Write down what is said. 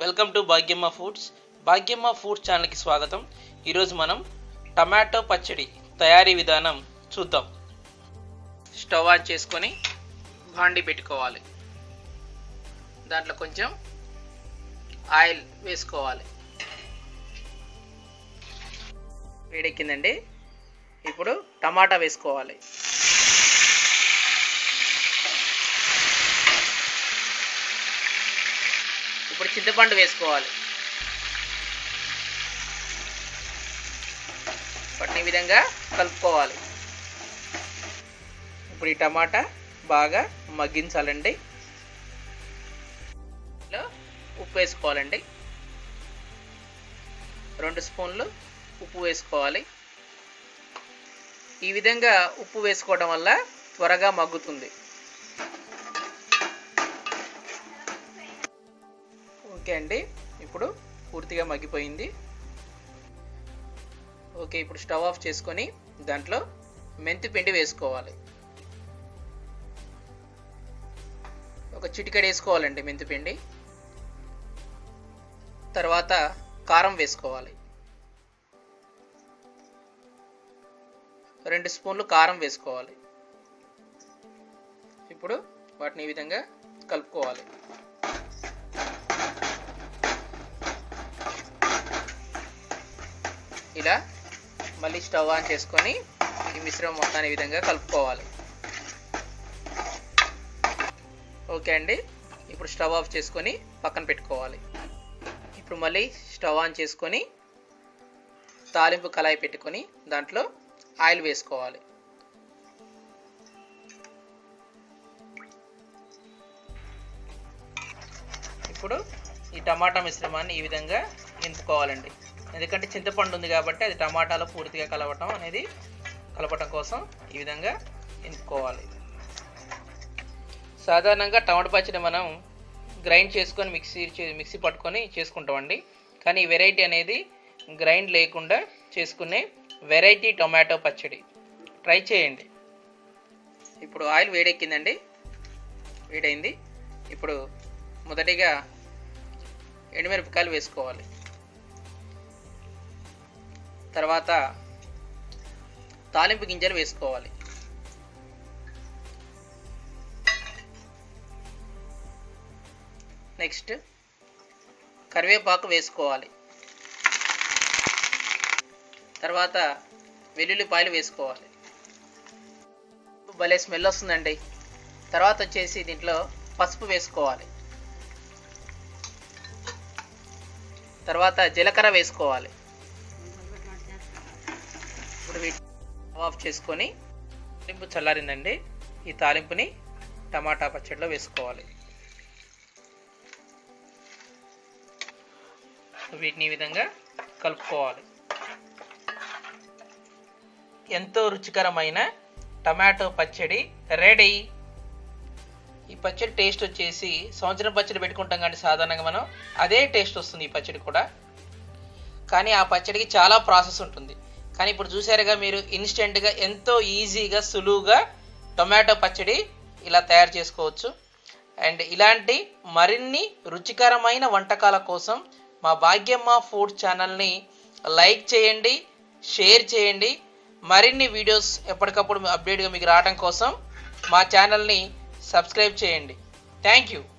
welcome to Bhagyamma foods Bhagyamma foods ఛానల్కి స్వాగతం ఈరోజు మనం టమాటో పచ్చడి తయారీ విధానం చూద్దాం స్టవ్ ఆన్ చేసుకొని భాండి పెట్టుకోవాలి దాంట్లో కొంచెం ఆయిల్ వేసుకోవాలి వేడెక్కిందండి ఇప్పుడు టమాటా వేసుకోవాలి ఇప్పుడు చింతపండు వేసుకోవాలి వాటిని ఈ విధంగా కలుపుకోవాలి ఇప్పుడు ఈ టమాటా బాగా మగ్గించాలండి ఇందులో ఉప్పు వేసుకోవాలండి రెండు స్పూన్లు ఉప్పు వేసుకోవాలి ఈ విధంగా ఉప్పు వేసుకోవడం వల్ల త్వరగా మగ్గుతుంది ఓకే అండి ఇప్పుడు పూర్తిగా మగ్గిపోయింది ఓకే ఇప్పుడు స్టవ్ ఆఫ్ చేసుకొని దాంట్లో మెంతి పిండి వేసుకోవాలి ఒక చిటికెడు వేసుకోవాలండి మెంతి పిండి తర్వాత కారం వేసుకోవాలి రెండు స్పూన్లు కారం వేసుకోవాలి ఇప్పుడు వాటిని ఈ విధంగా కలుపుకోవాలి ఇలా మళ్ళీ స్టవ్ ఆన్ చేసుకొని ఈ మిశ్రమం మొత్తాన్ని ఈ విధంగా కలుపుకోవాలి ఓకే అండి ఇప్పుడు స్టవ్ ఆఫ్ చేసుకొని పక్కన పెట్టుకోవాలి ఇప్పుడు మళ్ళీ స్టవ్ ఆన్ చేసుకొని తాలింపు కళాయి పెట్టుకొని దాంట్లో ఆయిల్ వేసుకోవాలి ఇప్పుడు ఈ టమాటా మిశ్రమాన్ని ఈ విధంగా ఎంపుకోవాలండి ఎందుకంటే చింతపండు ఉంది కాబట్టి అది టమాటాలో పూర్తిగా కలవటం అనేది కలపటం కోసం ఈ విధంగా ఎంపుకోవాలి సాధారణంగా టమాటా పచ్చడి మనం గ్రైండ్ చేసుకొని మిక్సీ చే- మిక్సీ పట్టుకొని చేసుకుంటామండి కానీ ఈ వెరైటీ అనేది గ్రైండ్ లేకుండా చేసుకునే వెరైటీ టొమాటో పచ్చడి ట్రై చేయండి ఇప్పుడు ఆయిల్ వేడెక్కిందండి వేడైంది ఇప్పుడు మొదటిగా ఎండుమిరపకాయలు వేసుకోవాలి తర్వాత తాలింపు గింజలు వేసుకోవాలి నెక్స్ట్ కరివేపాకు వేసుకోవాలి తర్వాత వెల్లుల్లిపాయలు వేసుకోవాలి భలే స్మెల్ వస్తుందండి తర్వాత వచ్చేసి దీంట్లో పసుపు వేసుకోవాలి తర్వాత జీలకర్ర వేసుకోవాలి ఇప్పుడు వీటి ఆఫ్ చేసుకొని తాలింపు చల్లారిందండి ఈ తాలింపుని టమాటా పచ్చడిలో వేసుకోవాలి వీటిని ఈ విధంగా కలుపుకోవాలి ఎంతో రుచికరమైన టమాటో పచ్చడి రెడీ ఈ పచ్చడి టేస్ట్ వచ్చేసి సంవత్సరం పచ్చడి పెట్టుకుంటాం కానీ సాధారణంగా మనం అదే టేస్ట్ వస్తుంది ఈ పచ్చడి కూడా కానీ ఆ పచ్చడికి చాలా ప్రాసెస్ ఉంటుంది కానీ ఇప్పుడు చూసారుగా మీరు ఇన్స్టెంట్గా ఎంతో ఈజీగా సులువుగా టొమాటో పచ్చడి ఇలా తయారు చేసుకోవచ్చు అండ్ ఇలాంటి మరిన్ని రుచికరమైన వంటకాల కోసం మా భాగ్యమ్మ ఫుడ్ ఛానల్ని లైక్ చేయండి షేర్ చేయండి మరిన్ని వీడియోస్ ఎప్పటికప్పుడు అప్డేట్గా మీకు రావడం కోసం మా ఛానల్ని సబ్స్క్రైబ్ చేయండి థ్యాంక్ యూ